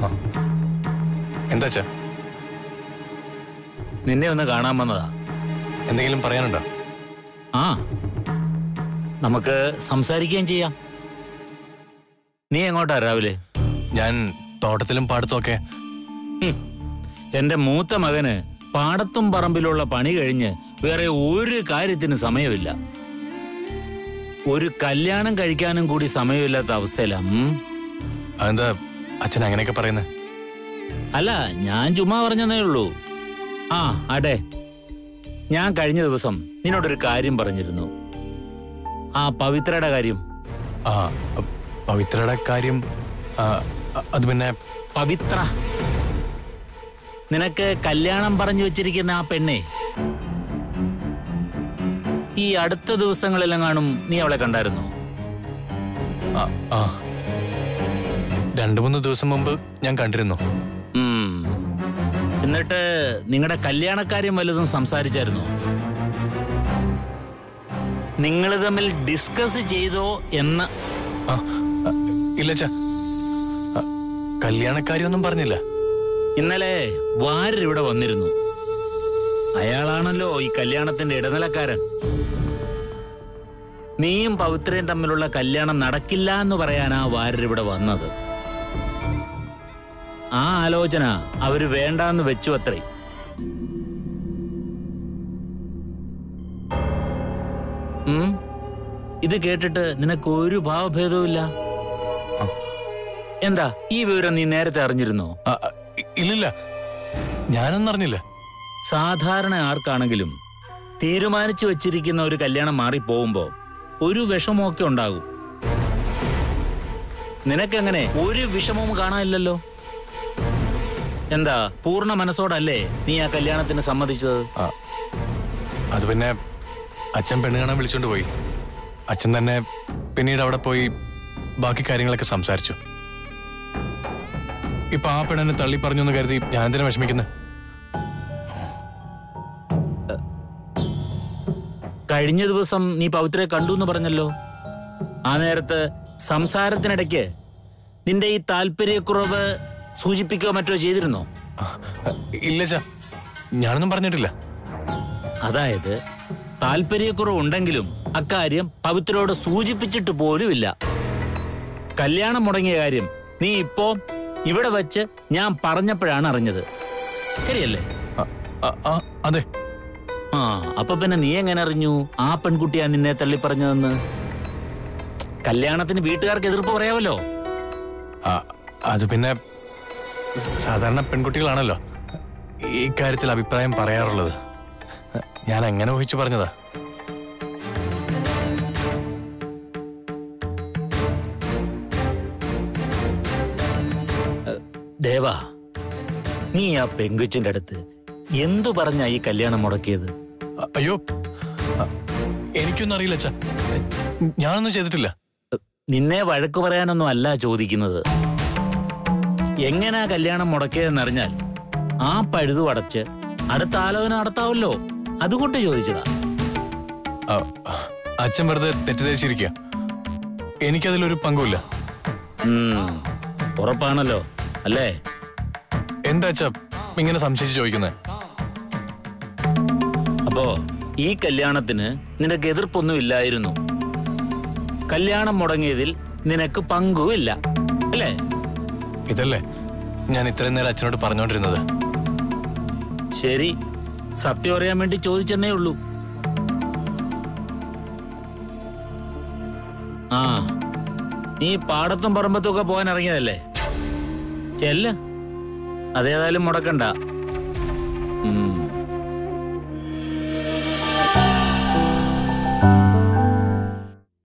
എന്താ അച്ഛാ നിന്നെ ഒന്ന് കാണാൻ വന്നതാ എന്തെങ്കിലും പറയാനുണ്ടോ ആ നമുക്ക് സംസാരിക്കുകയും ചെയ്യാം നീ എങ്ങോട്ടാ രാവിലെ ഞാൻ തോട്ടത്തിലും പാടത്തും ഒക്കെ ഹും, എന്റെ മൂത്ത മകന് പാടത്തും പറമ്പിലുള്ള പണി കഴിഞ്ഞ് വേറെ ഒരു കാര്യത്തിന് സമയമില്ല ഒരു കല്യാണം കഴിക്കാനും കൂടി സമയമില്ലാത്ത അവസ്ഥയിലാ ഉം. അതെന്താ അച്ഛൻ അങ്ങനെയൊക്കെ പറയുന്നത് അല്ല ഞാൻ ചുമ്മാ പറഞ്ഞതേ ഉള്ളൂ ആ അടെ ഞാൻ കഴിഞ്ഞ ദിവസം നിന്നോടൊരു കാര്യം പറഞ്ഞിരുന്നു ആ പവിത്രയുടെ കാര്യം ആ പവിത്രയുടെ കാര്യം ആ, അത് പിന്നെ പവിത്ര നിനക്ക് കല്യാണം പറഞ്ഞു വെച്ചിരിക്കുന്ന ആ പെണ്ണെ ഈ അടുത്ത ദിവസങ്ങളിലെല്ലാം കാണും നീ അവളെ കണ്ടായിരുന്നോ ആ, ആ രണ്ടു മൂന്ന് ദിവസം മുമ്പ് ഞാൻ കണ്ടിരുന്നു ഉം. എന്നിട്ട് നിങ്ങളുടെ കല്യാണക്കാര്യം വല്ലതും സംസാരിച്ചായിരുന്നോ നിങ്ങൾ തമ്മിൽ ഡിസ്കസ് ചെയ്തോ എന്ന് ആ, ആ, ഇല്ല അച്ഛാ ആ, കല്യാണക്കാരിയൊന്നും പറഞ്ഞില്ല ഇന്നലെ വാര്യർ ഇവിടെ വന്നിരുന്നു അയാളാണല്ലോ ഈ കല്യാണത്തിന്റെ ഇടനിലക്കാരൻ നീയും പവിത്രയും തമ്മിലുള്ള കല്യാണം നടക്കില്ല എന്ന് പറയാനാ വാര്യർ ഇവിടെ വന്നത് ആ ആലോചന അവര് വേണ്ടാന്ന് വെച്ചു അത്രേ ഉം? ഇത് കേട്ടിട്ട് നിനക്ക് ഒരു ഭാവഭേദവും ഇല്ല എന്താ ഈ വിവരം നീ നേരത്തെ അറിഞ്ഞിരുന്നോ ആ, ആ, ഇ- ഇല്ലില്ല ഞാനൊന്നും അറിഞ്ഞില്ല സാധാരണ ആർക്കാണെങ്കിലും തീരുമാനിച്ചു വച്ചിരിക്കുന്ന ഒരു കല്യാണം മാറിപ്പോകുമ്പോ ഒരു വിഷമമൊക്കെ ഉണ്ടാകും നിനക്കെങ്ങനെ ഒരു വിഷമവും കാണാനില്ലല്ലോ എന്താ പൂർണ്ണ മനസ്സോടല്ലേ നീ ആ കല്യാണത്തിന് സമ്മതിച്ചത് ആ, അത് പിന്നെ അച്ഛൻ പെണ്ണ് കാണാൻ വിളിച്ചോണ്ട് പോയി അച്ഛൻ തന്നെ പിന്നീട് അവിടെ പോയി ബാക്കി കാര്യങ്ങളൊക്കെ സംസാരിച്ചു ഇപ്പൊ ആ പെണ്ണിനെ തള്ളി പറഞ്ഞു എന്ന് കരുതി ഞാൻ എന്തിനാ വിഷമിക്കുന്നത് കഴിഞ്ഞ ദിവസം നീ പവിത്രയെ കണ്ടു എന്ന് പറഞ്ഞല്ലോ ആ നേരത്ത് സംസാരത്തിനിടയ്ക്ക് നിന്റെ ഈ താല്പര്യക്കുറവ് സൂചിപ്പിക്കുകയോ മറ്റോ ചെയ്തിരുന്നോ ഇല്ല ചാ ഞാനൊന്നും പറഞ്ഞിട്ടില്ല അതായത് താല്പര്യക്കുറവുണ്ടെങ്കിലും അക്കാര്യം പവിത്രയോട് സൂചിപ്പിച്ചിട്ട് പോലുമില്ല കല്യാണം മുടങ്ങിയ കാര്യം നീ ഇപ്പോ ഇവിടെ വച്ച് ഞാൻ പറഞ്ഞപ്പോഴാണ് അറിഞ്ഞത് ശരിയല്ലേ ആ, ആ, ആ, അതെ ആ അപ്പൊ പിന്നെ നീ എങ്ങനെ അറിഞ്ഞു ആ പെൺകുട്ടിയാ നിന്നെ തള്ളി പറഞ്ഞതെന്ന് കല്യാണത്തിന് വീട്ടുകാർക്ക് എതിർപ്പ് പറയാമല്ലോ ആ, അത് പിന്നെ സാധാരണ പെൺകുട്ടികളാണല്ലോ ഈ കാര്യത്തിൽ അഭിപ്രായം പറയാറുള്ളത് ഞാൻ അങ്ങനെ ഊഹിച്ചു പറഞ്ഞതാ ദേവാ നീ ആ പെങ്കുച്ചിന്റെ അടുത്ത് എന്തു പറഞ്ഞാ ഈ കല്യാണം മുടക്കിയത് അ- അയ്യോ അ, എനിക്കൊന്നും അറിയില്ല അച്ഛാ ഞാനൊന്നും ചെയ്തിട്ടില്ല നിന്നെ വഴക്കു പറയാനൊന്നും അല്ല ചോദിക്കുന്നത് എങ്ങനാ കല്യാണം മുടക്കിയതെന്നറിഞ്ഞാൽ ആ പഴുതു അടച്ച് അടുത്ത ആലോചന നടത്താവല്ലോ അതുകൊണ്ട് ചോദിച്ചതാ അ, അച്ഛൻ വെറുതെ തെറ്റിദ്ധരിച്ചിരിക്കുക എനിക്കതിലൊരു പങ്കുമില്ല ഉം, ഉറപ്പാണല്ലോ അല്ലേ എന്താ അച്ഛാ ഇങ്ങനെ സംശയിച്ച് ചോദിക്കുന്നത് അപ്പോ ഈ കല്യാണത്തിന് നിനക്ക് എതിർപ്പൊന്നും ഇല്ലായിരുന്നു കല്യാണം മുടങ്ങിയതിൽ നിനക്ക് പങ്കുമില്ല അല്ലേ ഇതല്ലേ ഞാൻ ഇത്രയും നേരം അച്ഛനോട് പറഞ്ഞുകൊണ്ടിരുന്നത് ശരി സത്യം അറിയാൻ വേണ്ടി ചോദിച്ചെന്നേ ഉള്ളൂ ആ നീ പാടത്തും പറമ്പത്തും ഒക്കെ പോകാൻ ഇറങ്ങിയതല്ലേ ചെല്ല അതേതായാലും മുടക്കണ്ട ഉം.